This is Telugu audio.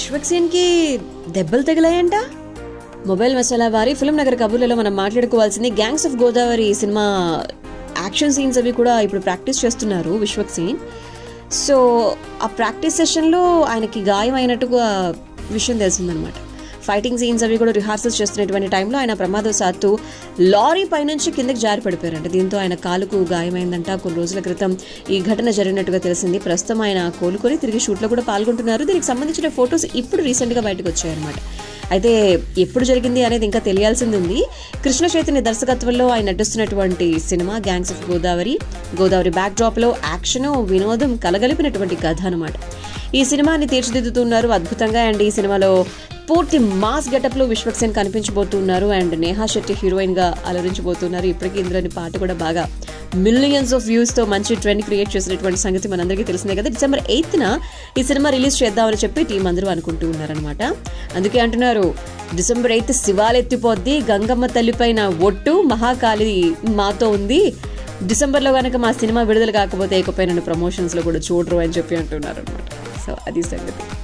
విశ్వక్సేన్కి దెబ్బలు తగిలాయంట మొబైల్ మసాలా వారి ఫిల్మ్ నగర్ కబుర్లలో మనం మాట్లాడుకోవాల్సింది gangs of Godavari cinema action scenes అవి కూడా ఇప్పుడు ప్రాక్టీస్ చేస్తున్నారు విశ్వక్సేన్ సో ఆ ప్రాక్టీస్ సెషన్లో ఆయనకి గాయం అయినట్టుగా విషయం తెలిసిందనమాట ఫైటింగ్ సీన్స్ అవి కూడా రిహార్సల్స్ చేస్తున్నటువంటి టైంలో ఆయన ప్రమాదవశాత్తు లారీ పైనుంచి కిందకి జారి పడిపోయారంట దీంతో ఆయన కాలుకు గాయమైందంట కొన్ని రోజుల క్రితం ఈ ఘటన జరిగినట్టుగా తెలిసింది ప్రస్తుతం ఆయన కోలుకొని తిరిగి షూట్లో కూడా పాల్గొంటున్నారు దీనికి సంబంధించిన ఫొటోస్ ఇప్పుడు రీసెంట్గా బయటకు వచ్చాయన్నమాట అయితే ఎప్పుడు జరిగింది అనేది ఇంకా తెలియాల్సింది ఉంది కృష్ణ చైతన్య దర్శకత్వంలో ఆయన నటిస్తున్నటువంటి cinema gangs of Godavari Godavari బ్యాక్ డ్రాప్లో యాక్షన్ వినోదం కలగలిపినటువంటి కథ అనమాట ఈ సినిమాని తీర్చిదిద్దుతున్నారు అద్భుతంగా అండ్ ఈ సినిమాలో పూర్తి మాస్ గెటప్లో విశ్వక్సేన్ కనిపించబోతున్నారు అండ్ నేహా శెట్టి హీరోయిన్ గా అలరించబోతున్నారు ఇప్పటికీ ఇందులోని పాట కూడా బాగా మిలియన్స్ ఆఫ్ వ్యూస్ తో మంచి ట్రెండ్ క్రియేట్ చేసినటువంటి సంగతి మనందరికీ తెలిసిందే కదా డిసెంబర్ ఎయిత్ న ఈ సినిమా రిలీజ్ చేద్దామని చెప్పి టీం అందరూ అనుకుంటూ ఉన్నారనమాట అందుకే అంటున్నారు డిసెంబర్ ఎయిత్ శివాలెత్తిపోద్ది గంగమ్మ తల్లిపైన ఒట్టు మహాకాళి మాతో ఉంది డిసెంబర్లో కనుక మా సినిమా విడుదల కాకపోతే ఇకపై నన్ను ప్రమోషన్స్లో కూడా చూడరు అని చెప్పి అంటున్నారు అనమాట సో అది సంగతి